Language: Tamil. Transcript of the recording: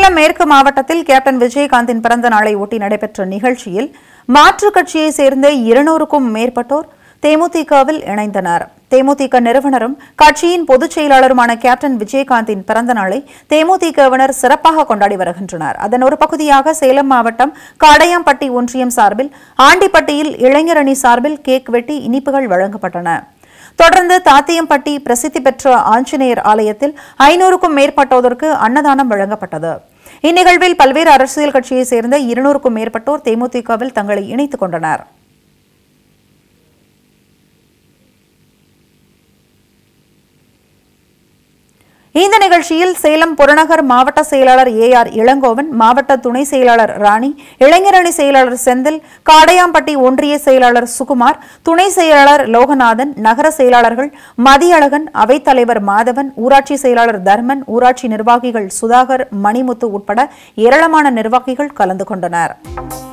சேலம் மேற்கு மாவட்டத்தில் கேப்டன் விஜயகாந்தின் பிறந்த நாளை ஒட்டி நடைபெற்ற நிகழ்ச்சியில் மாற்றுக் கட்சியைச் சேர்ந்த இருநூறுக்கும் மேற்பட்டோர் தேமுதிகவில் இணைந்தனர் தேமுதிக நிறுவனரும் கட்சியின் பொதுச் செயலாளருமான கேப்டன் விஜயகாந்தின் பிறந்த நாளை தேமுதிகவினர் சிறப்பாக கொண்டாடி வருகின்றனர் அதன் ஒரு பகுதியாக சேலம் மாவட்டம் காடையாம்பட்டி ஒன்றியம் சார்பில் ஆண்டிப்பட்டியில் இளைஞரணி சார்பில் கேக் வெட்டி இனிப்புகள் வழங்கப்பட்டன தொடர்ந்து தாத்தியம்பட்டி பிரசித்தி பெற்ற ஆஞ்சநேயர் ஆலயத்தில் ஐநூறுக்கும் மேற்பட்டோருக்கு அன்னதானம் வழங்கப்பட்டது இந்நிகழ்வில் பல்வேறு அரசியல் கட்சியைச் சேர்ந்த இருநூறுக்கும் மேற்பட்டோர் தேமுதிகவில் தங்களை இணைத்துக் கொண்டனர் இந்த நிகழ்ச்சியில் சேலம் புறநகர் மாவட்ட செயலாளர் ஏ ஆர் இளங்கோவன் மாவட்ட துணை செயலாளர் ராணி இளைஞரணி செயலாளர் செந்தில் காடையாம்பட்டி ஒன்றிய செயலாளர் சுகுமார் துணை செயலாளர் லோகநாதன் நகர செயலாளர்கள் மதியழகன் அவைத்தலைவர் மாதவன் ஊராட்சி செயலாளர் தர்மன் ஊராட்சி நிர்வாகிகள் சுதாகர் மணிமுத்து உட்பட ஏராளமான நிர்வாகிகள் கலந்து கொண்டனர்